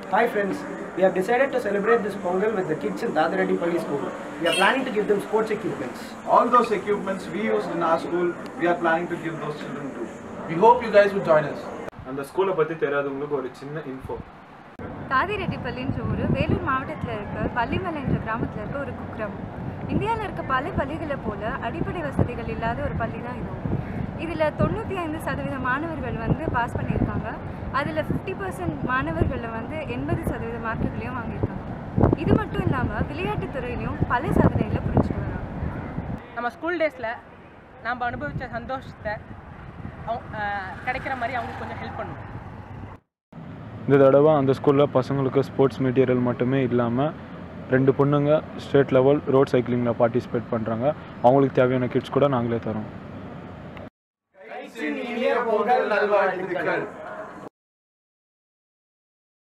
Hi friends, we have decided to celebrate this Pongal with the kids in Dadareddy Pally School. We are planning to give them sports equipments. All those equipments we used in our school, we are planning to give those children too. We hope you guys will join us. அந்த ஸ்கூலை பற்றி தெரியாதவங்களுக்கு ஒரு சின்ன info தாதிரெட்டிப்பள்ளின்ற ஊர் வேலூர் மாவட்டத்தில் இருக்க பள்ளிமலை என்ற கிராமத்தில் இருக்க ஒரு குக்கிராமம் இந்தியாவில் இருக்க பல பள்ளிகளை போல அடிப்படை வசதிகள் இல்லாத ஒரு பள்ளி தான் இதுவும் இதில் தொண்ணூற்றி ஐந்து சதவீத மாணவர்கள் வந்து பாஸ் பண்ணியிருக்காங்க அதில் ஃபிஃப்டி பர்சன்ட் மாணவர்களில் வந்து எண்பது சதவீத மார்க்குகளையும் வாங்கியிருக்காங்க இது மட்டும் இல்லாமல் விளையாட்டுத் துறையிலையும் பல சாதனைகளை புரிஞ்சுட்டு வராங்க நம்ம ஸ்கூல் டேஸில் நாம் அனுபவித்த சந்தோஷத்தை அவங்க அஹ், கிடைக்கிற மாதிரி அவங்களுக்கு கொஞ்சம் ஹெல்ப் பண்ணுவோம் இந்த தடவை அந்த ஸ்கூலில் பசங்களுக்கு ஸ்போர்ட்ஸ் மெட்டீரியல் மட்டுமே இல்லாமல் ரெண்டு பொண்ணுங்க ஸ்டேட் லெவல் ரோட் சைக்கிளிங்கில் பார்ட்டிசிபேட் பண்ணுறாங்க அவங்களுக்கு தேவையான கிட்ஸ் கூட நாங்களே தரோம் இனிய பொங்கல் நல்வாழ்த்துக்கள்